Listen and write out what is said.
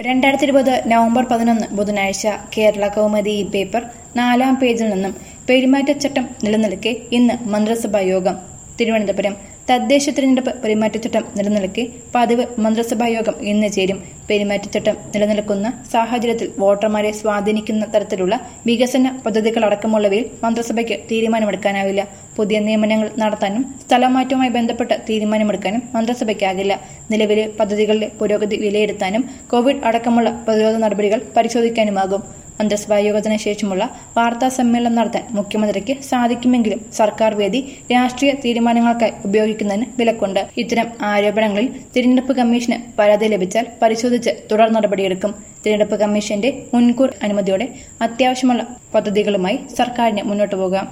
രണ്ടായിരത്തി ഇരുപത് നവംബർ പതിനൊന്ന് ബുധനാഴ്ച കേരള കൗമുദി ഈ പേപ്പർ നാലാം പേജിൽ നിന്നും പെരുമാറ്റച്ചട്ടം നിലനിൽക്കെ ഇന്ന് മന്ത്രിസഭാ യോഗം തിരുവനന്തപുരം തദ്ദേശ തിരഞ്ഞെടുപ്പ് പെരുമാറ്റച്ചട്ടം നിലനിൽക്കെ പതിവ് മന്ത്രിസഭാ യോഗം ഇന്ന് ചേരും പെരുമാറ്റച്ചട്ടം നിലനിൽക്കുന്ന സാഹചര്യത്തിൽ വോട്ടർമാരെ സ്വാധീനിക്കുന്ന തരത്തിലുള്ള വികസന പദ്ധതികളടക്കമുള്ളവയിൽ മന്ത്രിസഭയ്ക്ക് തീരുമാനമെടുക്കാനാവില്ല പുതിയ നിയമനങ്ങൾ നടത്താനും സ്ഥലമാറ്റവുമായി ബന്ധപ്പെട്ട് തീരുമാനമെടുക്കാനും മന്ത്രിസഭയ്ക്കാകില്ല നിലവിലെ പദ്ധതികളുടെ പുരോഗതി വിലയിരുത്താനും കോവിഡ് അടക്കമുള്ള പ്രതിരോധ നടപടികൾ പരിശോധിക്കാനുമാകും മന്ത്രിസഭാ യോഗത്തിന് ശേഷമുള്ള വാർത്താ സമ്മേളനം നടത്താൻ മുഖ്യമന്ത്രിക്ക് സാധിക്കുമെങ്കിലും സർക്കാർ വേദി രാഷ്ട്രീയ തീരുമാനങ്ങൾക്കായി ഉപയോഗിക്കുന്നതിന് വിലക്കുണ്ട് ഇത്തരം ആരോപണങ്ങളിൽ തിരഞ്ഞെടുപ്പ് കമ്മീഷന് പരാതി ലഭിച്ചാൽ പരിശോധിച്ച് തുടർ നടപടിയെടുക്കും തിരഞ്ഞെടുപ്പ് കമ്മീഷന്റെ മുൻകൂർ അനുമതിയോടെ അത്യാവശ്യമുള്ള പദ്ധതികളുമായി സർക്കാരിന് മുന്നോട്ടു പോകാം